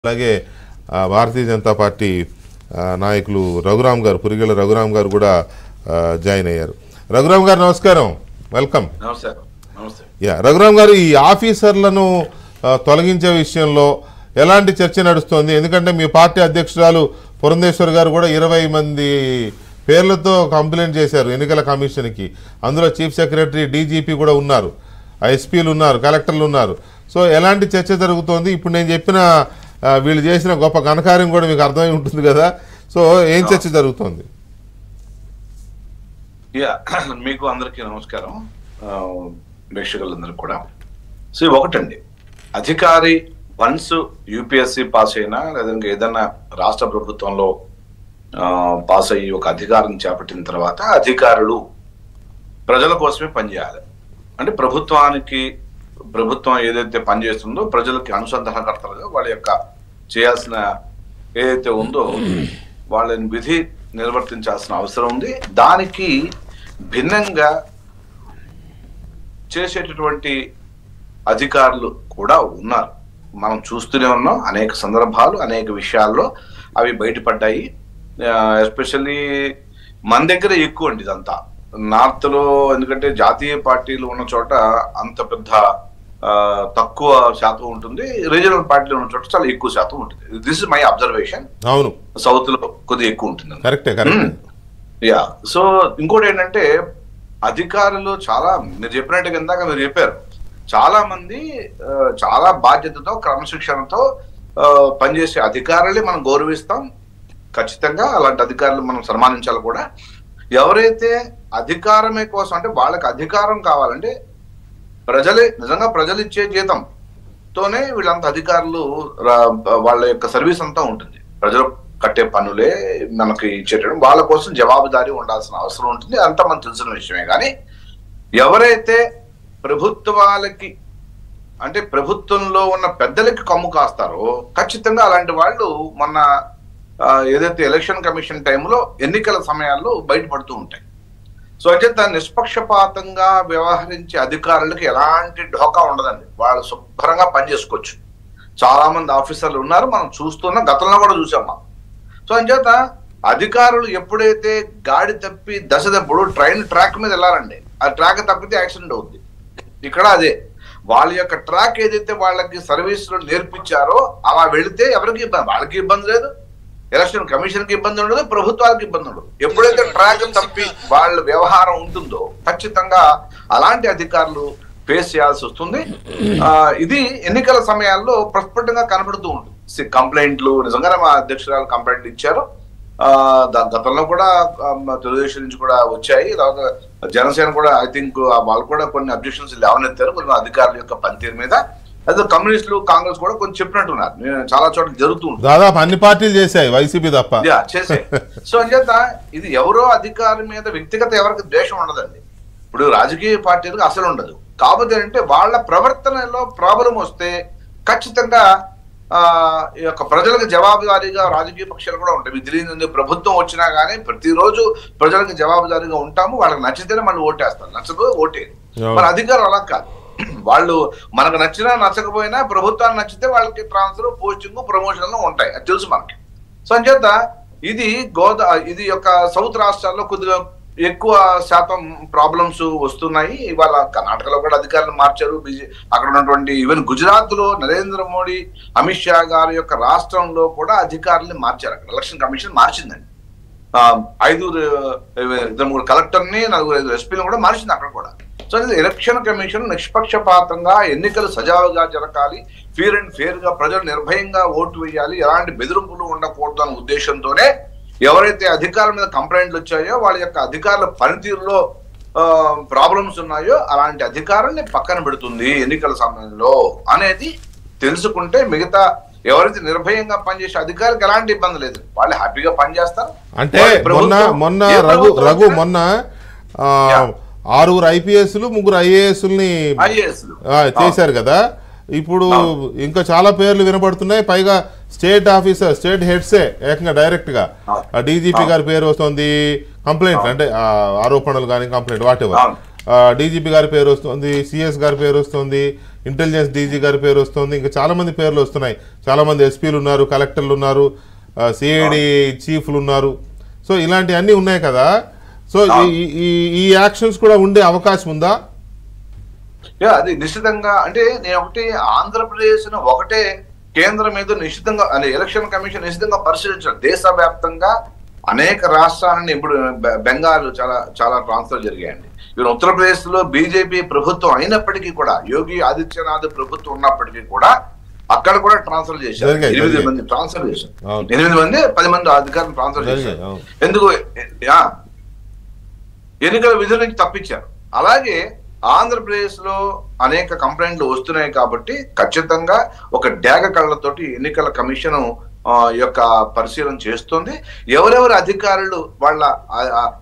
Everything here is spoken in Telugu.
అలాగే ఆ, భారతీయ జనతా పార్టీ ఆ, నాయకులు రఘురామ్ గారు పురిగెల రఘురామ్ గారు కూడా ఆ, జాయిన్ అయ్యారు రఘురామ్ గారు నమస్కారం వెల్కమ్ నమస్తే నమస్తే యా రఘురామ్ గారు ఈ ఆఫీసర్లను ఆ, తొలగించే విషయంలో ఎలాంటి చర్చ నడుస్తోంది ఎందుకంటే మీ పార్టీ అధ్యక్షురాలు పురంధేశ్వర్ గారు కూడా ఇరవై మంది పేర్లతో కంప్లైంట్ చేశారు ఎన్నికల కమిషన్కి అందులో చీఫ్ సెక్రటరీ డీజీపీ కూడా ఉన్నారు ఎస్పీలు ఉన్నారు కలెక్టర్లు ఉన్నారు సో ఎలాంటి చర్చ జరుగుతోంది ఇప్పుడు నేను చెప్పిన ఆ, వీళ్ళు చేసిన గొప్ప ఘనకార్యం కూడా మీకు అర్థమై ఉంటుంది కదా సో ఏం చర్చ జరుగుతోంది యా మీకు అందరికీ నమస్కారం ఆ, ప్రేక్షకులందరికీ కూడా సో ఒకటండి అధికారి వన్స్ యూపీఎస్సీ పాస్ అయినా లేదంటే ఏదైనా రాష్ట్ర ప్రభుత్వంలో ఆ, పాస్ అయ్యి ఒక అధికారం చేపట్టిన తర్వాత అధికారులు ప్రజల కోసమే పనిచేయాలి అంటే ప్రభుత్వానికి ప్రభుత్వం ఏదైతే పనిచేస్తుందో ప్రజలకి అనుసంధానకర్తలుగా వాళ్ళ యొక్క చేయాల్సిన ఏదైతే ఉందో వాళ్ళని విధి నిర్వర్తించాల్సిన అవసరం ఉంది దానికి భిన్నంగా చేసేటటువంటి అధికారులు కూడా ఉన్నారు మనం చూస్తూనే ఉన్నాం అనేక సందర్భాలు అనేక విషయాల్లో అవి బయటపడ్డాయి ఎస్పెషల్లీ మన దగ్గర ఎక్కువ అండి ఇదంతా నార్త్ లో ఎందుకంటే జాతీయ పార్టీలు ఉన్న చోట అంత పెద్ద ఆ, తక్కువ శాతం ఉంటుంది రీజనల్ పార్టీలు ఉన్న చోట చాలా ఎక్కువ శాతం ఉంటుంది దిస్ ఇస్ మై అబ్జర్వేషన్ అవును సౌత్ లో కొద్దిగా ఎక్కువ ఉంటుంది కరెక్టే కరెక్టే యా సో ఇంకోటి ఏంటంటే అధికారులు చాలా మీరు చెప్పినట్టుగా ఇందాక మీరు చెప్పారు చాలా మంది ఆ, చాలా బాధ్యతతో క్రమశిక్షణతో ఆ, పనిచేసే అధికారులే మనం గౌరవిస్తాం ఖచ్చితంగా అలాంటి అధికారులు మనం సన్మానించాలి కూడా ఎవరైతే అధికారమే కోసం అంటే వాళ్ళకి అధికారం కావాలంటే ప్రజలే నిజంగా ప్రజలు ఇచ్చే జీతం తోనే వీళ్ళంత అధికారులు రా- వాళ్ళ యొక్క సర్వీస్ అంతా ఉంటుంది ప్రజలు కట్టే పనులే మనకి ఇచ్చేటప్పుడు వాళ్ళ కోసం జవాబుదారీ ఉండాల్సిన అవసరం ఉంటుంది అంతా మనకు తెలిసిన విషయమే కానీ ఎవరైతే ప్రభుత్వాలకి అంటే ప్రభుత్వంలో ఉన్న పెద్దలకి కమ్ము కాస్తారో ఖచ్చితంగా అలాంటి వాళ్ళు మొన్న ఆ, ఏదైతే ఎలక్షన్ కమిషన్ టైంలో ఎన్నికల సమయాల్లో బయటపడుతూ ఉంటాయి సో అంచేత నిష్పక్షపాతంగా వ్యవహరించే అధికారులకు ఎలాంటి ఢోకా ఉండదండి వాళ్ళు శుభ్రంగా పనిచేసుకోవచ్చు చాలా మంది ఆఫీసర్లు ఉన్నారు మనం చూస్తున్నాం గతంలో కూడా చూసాం మనం సో అంచేత అధికారులు ఎప్పుడైతే గాడి తప్పి దశ తప్పుడు ట్రైన్ ట్రాక్ మీద వెళ్ళాలండి ఆ ట్రాక్ తప్పితే యాక్సిడెంట్ అవుద్ది ఇక్కడ అదే వాళ్ళ యొక్క ట్రాక్ ఏదైతే వాళ్ళకి సర్వీస్ లో నేర్పించారో అలా వెళితే ఎవరికి ఇబ్బంది వాళ్ళకి ఇబ్బంది లేదు ఎలక్షన్ కమిషన్ కి ఇబ్బంది ఉండదు ప్రభుత్వాలకు ఇబ్బంది ఉండదు ఎప్పుడైతే ట్రాక్ తప్పి వాళ్ళ వ్యవహారం ఉంటుందో ఖచ్చితంగా అలాంటి అధికారులు ఫేస్ చేయాల్సి వస్తుంది ఆ, ఇది ఎన్నికల సమయాల్లో ప్రస్ఫుటంగా కనబడుతూ ఉంటుంది కంప్లైంట్లు నిజంగానే మా అధ్యక్షురాలు కంప్లైంట్ ఇచ్చారు ఆ, దా- గతంలో కూడా ఆ, మా తెలుగుదేశం నుంచి కూడా వచ్చాయి తర్వాత జనసేన కూడా ఐ థింక్ వాళ్ళు కూడా కొన్ని అబ్జెక్షన్స్ లేవనెత్తారు కొన్ని అధికారుల యొక్క పనితీరు మీద అదే కమ్యూనిస్టులు కాంగ్రెస్ కూడా కొంచెం చెప్పినట్టున్నారు నేను చాలా చోట్ల జరుగుతూ ఉంటుంది దాదాపు అన్ని పార్టీలు చేశాయి వైసీపీ తప్ప యా చేసే సో అంచేత ఇది ఎవరో అధికారి మీద వ్యక్తిగత ఎవరికి ద్వేషం ఉండదండి ఇప్పుడు రాజకీయ పార్టీలకు అసలు ఉండదు కాకపోతే అంటే వాళ్ళ ప్రవర్తనలో ప్రాబ్లం వస్తే ఖచ్చితంగా ఆ ఈ యొక్క ప్రజలకు జవాబుదారీగా రాజకీయ పక్షాలు కూడా ఉంటాయి మీకు తెలియదు ప్రభుత్వం వచ్చినా కానీ ప్రతిరోజు ప్రజలకు జవాబుదారీగా ఉంటాము వాళ్ళకి నచ్చితేనే మళ్ళీ ఓటేస్తారు నచ్చదు ఓటే అవును. మన అధికారులు అలా కాదు వాళ్ళు మనకు నచ్చినా నచ్చకపోయినా ప్రభుత్వానికి నచ్చితే వాళ్ళకి ట్రాన్స్ఫర్ పోస్టింగ్ ప్రమోషన్లు ఉంటాయి అది తెలుసు మనకి సో అంచేత ఇది గోదా ఇది యొక్క సౌత్ రాష్ట్రాల్లో కొద్దిగా ఎక్కువ శాతం ప్రాబ్లమ్స్ వస్తున్నాయి ఇవాళ కర్ణాటకలో కూడా అధికారులు మార్చారు బీజే అక్కడ ఉన్నటువంటి ఈవెన్ గుజరాత్ లో నరేంద్ర మోడీ అమిత్ షా గారి యొక్క రాష్ట్రంలో కూడా అధికారుల్ని మార్చారు అక్కడ ఎలక్షన్ కమిషన్ మార్చిందండి ఆ, ఐదుగురు ఇద్దరు మూడు కలెక్టర్ని నలుగురు ఐదు ఎస్పీలను కూడా మార్చింది అక్కడ కూడా సో ఇది ఎలక్షన్ కమిషన్ నిష్పక్షపాతంగా ఎన్నికలు సజావుగా జరగాలి ఫీర్ అండ్ ఫేర్ గా ప్రజలు నిర్భయంగా ఓటు వేయాలి ఎలాంటి బెదిరింపులు ఉండకూడదు అనే ఉద్దేశంతోనే ఎవరైతే అధికారుల మీద కంప్లైంట్లు వచ్చాయో వాళ్ళ యొక్క అధికారుల పనితీరులో ప్రాబ్లమ్స్ ఉన్నాయో అలాంటి అధికారుల్ని పక్కన పెడుతుంది ఎన్నికల సమయంలో అనేది తెలుసుకుంటే మిగతా ఎవరైతే నిర్భయంగా పనిచేసే అధికారికి ఎలాంటి ఇబ్బంది లేదు వాళ్ళు హ్యాపీగా పనిచేస్తారు అంటే వాళ్ళ మొన్న ప్రభుత్వం- మొన్న ఏ రఘు ప్రభుత్వం రఘు వచ్చినా మొన్న ఆ, యా. ఆరుగురు ఐపీఎస్లు ముగ్గురు ఐఏఎస్ని IAS లు. చేశారు కదా ఇప్పుడు ఇంకా చాలా పేర్లు వినపడుతున్నాయి పైగా స్టేట్ ఆఫీసర్ స్టేట్ హెడ్సే ఏకంగా డైరెక్ట్ గా అవును. డీజీపీ గారి పేరు వస్తుంది కంప్లైంట్ అంటే ఆ, ఆరోపణలు కానీ కంప్లైంట్ వాట్ ఎవర్ అవును. డీజీపీ గారి పేరు వస్తుంది సిఎస్ గారి పేరు వస్తుంది ఇంటెలిజెన్స్ డీజీ గారి పేరు వస్తుంది ఇంకా చాలా మంది పేర్లు వస్తున్నాయి చాలా మంది ఎస్పీలు ఉన్నారు కలెక్టర్లు ఉన్నారు సిఐడి చీఫ్లు ఉన్నారు సో ఇలాంటివన్నీ ఉన్నాయి కదా సో ఈ- ఈ ఈ యాక్షన్స్ కూడా ఉండే అవకాశం ఉందా యా అది నిశ్చితంగా అంటే నేను ఒకటి ఆంధ్రప్రదేశ్ ను ఒకటే కేంద్రం మీద నిశ్చితంగా అంటే ఎలక్షన్ కమిషన్ నిశ్చితంగా పరిశీలించారు దేశవ్యాప్తంగా అనేక రాష్ట్రాలని ఇప్పుడు బె- బెంగాల్ చాలా చాలా ట్రాన్స్ఫర్ జరిగాయండి ఇప్పుడు ఉత్తరప్రదేశ్ లో బీజేపీ ప్రభుత్వం అయినప్పటికీ కూడా యోగి ఆదిత్యనాథ్ ప్రభుత్వం ఉన్నప్పటికీ కూడా అక్కడ కూడా ట్రాన్స్ఫర్ చేశారు జరిగాయి, ఎనిమిది జరిగాయి. మంది ట్రాన్స్ఫర్ చేశారు అవును. ఎనిమిది మంది పది మంది అధికారులు ట్రాన్స్ఫర్ జరిగాయి, చేశారు అవును. ఎందుకు యా ఎన్నికల విధుల నుంచి తప్పించారు అలాగే ఆంధ్రప్రదేశ్ లో అనేక కంప్లైంట్లు వస్తున్నాయి కాబట్టి ఖచ్చితంగా ఒక డేగ కళ్ళతోటి ఎన్నికల కమిషన్ యొక్క పరిశీలన చేస్తుంది ఎవరెవరు అధికారులు వాళ్ళ ఆ- ఆ